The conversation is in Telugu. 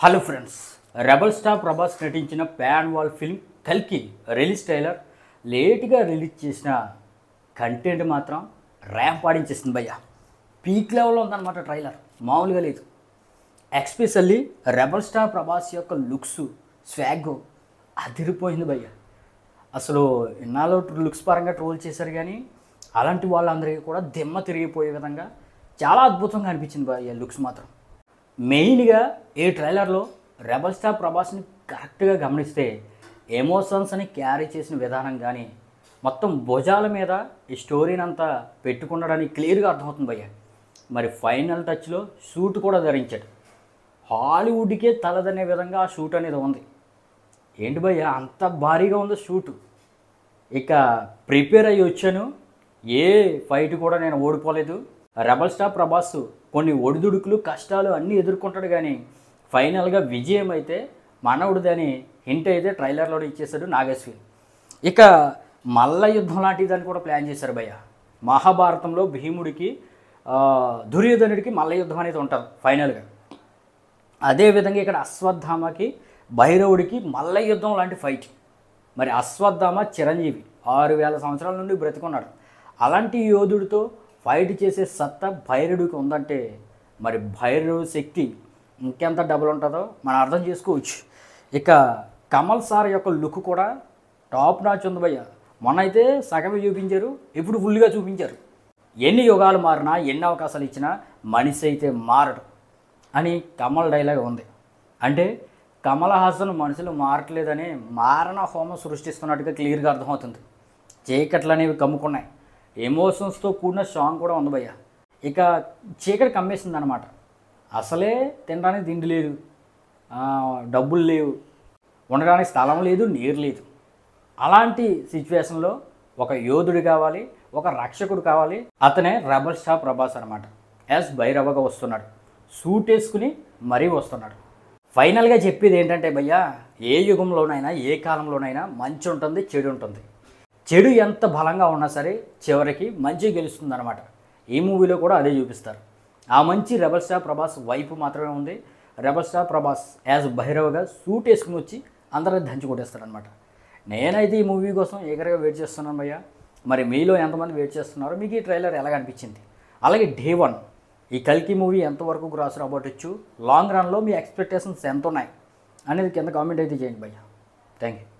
hello friends rebel star Prabhas నటించిన ప్యాన్ వాల్ ఫిల్మ్ కల్కి రిలీజ్ ట్రైలర్ లేట్గా రిలీజ్ చేసిన కంటెంట్ మాత్రం ర్యాంప్ ఆడించేసింది భయ్య పీక్ లెవెల్లో ఉందన్నమాట ట్రైలర్ మామూలుగా లేదు ఎక్స్పెషల్లీ రెబల్ స్టార్ ప్రభాస్ యొక్క లుక్స్ స్వాగ్ అదిరిపోయింది భయ్య అసలు ఇన్నాళ్ళు లుక్స్ పరంగా ట్రోల్ చేశారు కానీ అలాంటి వాళ్ళందరికీ కూడా దిమ్మ తిరిగిపోయే విధంగా చాలా అద్భుతంగా అనిపించింది భయ్య లుక్స్ మాత్రం మెయిన్గా ఈ ట్రైలర్లో రెబల్ స్టార్ ప్రభాస్ని కరెక్ట్గా గమనిస్తే ఎమోషన్స్ అని క్యారీ చేసిన విధానం కానీ మొత్తం భుజాల మీద ఈ స్టోరీని అంతా పెట్టుకున్నాడని క్లియర్గా అర్థమవుతుంది భయ్య మరి ఫైనల్ టచ్లో షూట్ కూడా ధరించాడు హాలీవుడ్కే తలదనే విధంగా ఆ షూట్ అనేది ఉంది ఏంటి భయ్య అంత భారీగా ఉందో షూటు ఇక ప్రిపేర్ అయ్యి వచ్చాను ఏ ఫైట్ కూడా నేను ఓడిపోలేదు రెబల్ స్టార్ ప్రభాస్ కొన్ని ఒడిదుడుకులు కష్టాలు అన్నీ ఎదుర్కొంటాడు కానీ ఫైనల్గా విజయం అయితే మనవుడిదని హింట్ అయితే ట్రైలర్లో ఇచ్చేశాడు నాగేశ్వరి ఇక మల్ల యుద్ధం లాంటిదని కూడా ప్లాన్ చేశారు భయ్య మహాభారతంలో భీముడికి ఆ, దుర్యోధనుడికి మల్ల యుద్ధం అనేది ఉంటుంది ఫైనల్గా అదేవిధంగా ఇక్కడ అశ్వత్థామకి భైరవుడికి మల్ల యుద్ధం లాంటి ఫైట్ మరి అశ్వత్థామ చిరంజీవి ఆరు వేల సంవత్సరాల నుండి బ్రతికున్నాడు అలాంటి యోధుడితో ఫైట్ చేసే సత్తా భైరవుడికి ఉందంటే మరి భైరవుడి శక్తి ఇంకెంత డబుల్ ఉంటుందో మనం అర్థం చేసుకోవచ్చు ఇక కమల్ సార్ యొక్క లుక్ కూడా టాప్ నాచ్ ఉంది భయ్య మొన్న అయితే సగమే చూపించారు ఇప్పుడు ఫుల్గా చూపించారు ఎన్ని యుగాలు మారినా ఎన్ని అవకాశాలు ఇచ్చినా మనిషి అయితే మారడు అని కమల్ డైలాగ్ ఉంది అంటే కమల్ హాసన్ మనుషులు మారట్లేదని మారణ హోమం సృష్టిస్తున్నట్టుగా క్లియర్గా అర్థమవుతుంది చీకట్లు అనేవి కమ్ముకున్నాయి ఎమోషన్స్తో కూడిన సాంగ్ కూడా ఉంది భయ్య ఇక చీకటి కమ్మేసింది అనమాట అసలే తినడానికి తిండి లేదు ఆ, డబ్బులు లేవు ఉండడానికి స్థలం లేదు నీరు లేదు అలాంటి సిచ్యువేషన్లో ఒక యోధుడు కావాలి ఒక రక్షకుడు కావాలి అతనే రెబల్ స్టార్ ప్రభాస్ అనమాట ఎస్ భైరవగా వస్తున్నాడు సూట్ వేసుకుని మరీ వస్తున్నాడు ఫైనల్గా చెప్పేది ఏంటంటే భయ్యా ఏ యుగంలోనైనా ఏ కాలంలోనైనా మంచి ఉంటుంది చెడు ఉంటుంది చెడు ఎంత బలంగా ఉన్నా సరే చివరికి మంచి గెలుస్తుంది అనమాట ఈ మూవీలో కూడా అదే చూపిస్తారు ఆ మంచి రెబల్ స్టార్ ప్రభాస్ వైపు మాత్రమే ఉంది రెబల్ స్టార్ ప్రభాస్ యాజ్ భైరవగా సూట్ వేసుకుని వచ్చి అందరిని దంచి కొట్టేస్తారనమాట నేనైతే ఈ మూవీ కోసం ఎగరగా వెయిట్ చేస్తున్నాను భయ్య మరి మీలో ఎంతమంది వెయిట్ చేస్తున్నారో మీకు ఈ ట్రైలర్ ఎలాగ అనిపించింది అలాగే డే వన్ ఈ కల్కి మూవీ ఎంతవరకు గ్రాస్ రాబట్టచ్చు లాంగ్ రన్లో మీ ఎక్స్పెక్టేషన్స్ ఎంత ఉన్నాయి అనేది కింద కామెంట్ అయితే చేయండి భయ్య థ్యాంక్ యూ